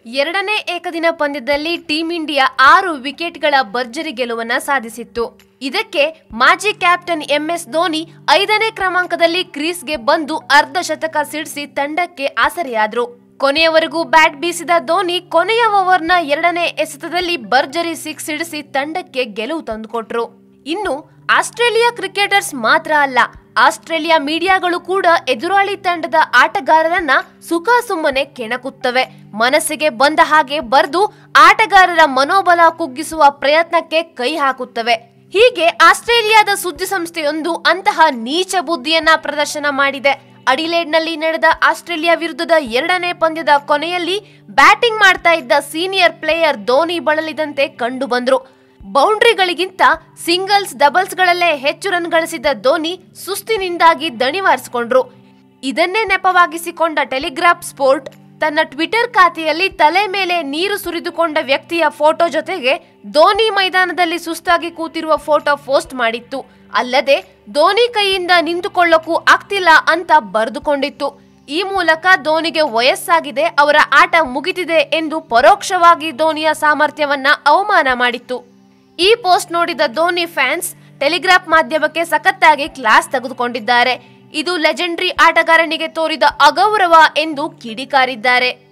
ಎರಡನೇ ಏಕದಿನ ಪಂದ್ಯದಲ್ಲಿ ಟೀಂ ಇಂಡಿಯಾ ಆರು ವಿಕೆಟ್ಗಳ ಭರ್ಜರಿ ಗೆಲುವನ್ನ ಸಾಧಿಸಿತ್ತು ಇದಕ್ಕೆ ಮಾಜಿ ಕ್ಯಾಪ್ಟನ್ ಎಂಎಸ್ ಧೋನಿ ಐದನೇ ಕ್ರಮಾಂಕದಲ್ಲಿ ಕ್ರೀಸ್ಗೆ ಬಂದು ಅರ್ಧ ಶತಕ ಸಿಡಿಸಿ ತಂಡಕ್ಕೆ ಆಸರೆಯಾದ್ರು ಕೊನೆಯವರೆಗೂ ಬ್ಯಾಟ್ ಬೀಸಿದ ಧೋನಿ ಕೊನೆಯ ಓವರ್ನ ಎರಡನೇ ಎಸೆತದಲ್ಲಿ ಭರ್ಜರಿ ಸಿಕ್ಸ್ ಸಿಡಿಸಿ ತಂಡಕ್ಕೆ ಗೆಲುವು ತಂದುಕೊಟ್ರು ಇನ್ನು ಆಸ್ಟ್ರೇಲಿಯಾ ಕ್ರಿಕೆಟರ್ಸ್ ಮಾತ್ರ ಅಲ್ಲ ಆಸ್ಟ್ರೇಲಿಯಾ ಮೀಡಿಯಾಗಳು ಕೂಡ ಎದುರಾಳಿ ತಂಡದ ಆಟಗಾರರನ್ನ ಸುಖ ಸುಮ್ಮನೆ ಕೆಣಕುತ್ತವೆ ಮನಸ್ಸಿಗೆ ಬಂದ ಹಾಗೆ ಬರ್ದು ಆಟಗಾರರ ಮನೋಬಲ ಕುಗ್ಗಿಸುವ ಪ್ರಯತ್ನಕ್ಕೆ ಕೈ ಹಾಕುತ್ತವೆ ಹೀಗೆ ಆಸ್ಟ್ರೇಲಿಯಾದ ಸುದ್ದಿ ಸಂಸ್ಥೆಯೊಂದು ಅಂತಹ ನೀಚ ಬುದ್ಧಿಯನ್ನ ಪ್ರದರ್ಶನ ಮಾಡಿದೆ ಅಡಿಲೇಡ್ನಲ್ಲಿ ನಡೆದ ಆಸ್ಟ್ರೇಲಿಯಾ ವಿರುದ್ಧದ ಎರಡನೇ ಪಂದ್ಯದ ಕೊನೆಯಲ್ಲಿ ಬ್ಯಾಟಿಂಗ್ ಮಾಡ್ತಾ ಇದ್ದ ಸೀನಿಯರ್ ಪ್ಲೇಯರ್ ಧೋನಿ ಬಳಲಿದಂತೆ ಕಂಡು ಬಂದ್ರು ಬೌಂಡ್ರಿಗಳಿಗಿಂತ ಸಿಂಗಲ್ಸ್ ಡಬಲ್ಸ್ಗಳಲ್ಲೇ ಹೆಚ್ಚು ರನ್ ಗಳಿಸಿದ ಧೋನಿ ಸುಸ್ತಿನಿಂದಾಗಿ ದಣಿವಾರಿಸಿಕೊಂಡ್ರು ಇದನ್ನೇ ನೆಪವಾಗಿಸಿಕೊಂಡ ಟೆಲಿಗ್ರಾಫ್ ಸ್ಪೋರ್ಟ್ ತನ್ನ ಟ್ವಿಟರ್ ಖಾತೆಯಲ್ಲಿ ತಲೆ ಮೇಲೆ ನೀರು ಸುರಿದುಕೊಂಡ ವ್ಯಕ್ತಿಯ ಫೋಟೋ ಜೊತೆಗೆ ಧೋನಿ ಮೈದಾನದಲ್ಲಿ ಸುಸ್ತಾಗಿ ಕೂತಿರುವ ಫೋಟೋ ಪೋಸ್ಟ್ ಮಾಡಿತ್ತು ಅಲ್ಲದೆ ಧೋನಿ ಕೈಯಿಂದ ನಿಂತುಕೊಳ್ಳೋಕ್ಕೂ ಆಗ್ತಿಲ್ಲ ಅಂತ ಬರೆದುಕೊಂಡಿತ್ತು ಈ ಮೂಲಕ ಧೋನಿಗೆ ವಯಸ್ಸಾಗಿದೆ ಅವರ ಆಟ ಮುಗಿದಿದೆ ಎಂದು ಪರೋಕ್ಷವಾಗಿ ಧೋನಿಯ ಸಾಮರ್ಥ್ಯವನ್ನ ಅವಮಾನ ಮಾಡಿತ್ತು ಈ ಪೋಸ್ಟ್ ನೋಡಿದ ಧೋನಿ ಫ್ಯಾನ್ಸ್ ಟೆಲಿಗ್ರಾಫ್ ಮಾಧ್ಯಮಕ್ಕೆ ಸಖತ್ತಾಗಿ ಕ್ಲಾಸ್ ತೆಗೆದುಕೊಂಡಿದ್ದಾರೆ ಇದು ಲೆಜೆಂಡ್ರಿ ಆಟಗಾರನಿಗೆ ತೋರಿದ ಅಗೌರವ ಎಂದು ಕಿಡಿಕಾರಿದ್ದಾರೆ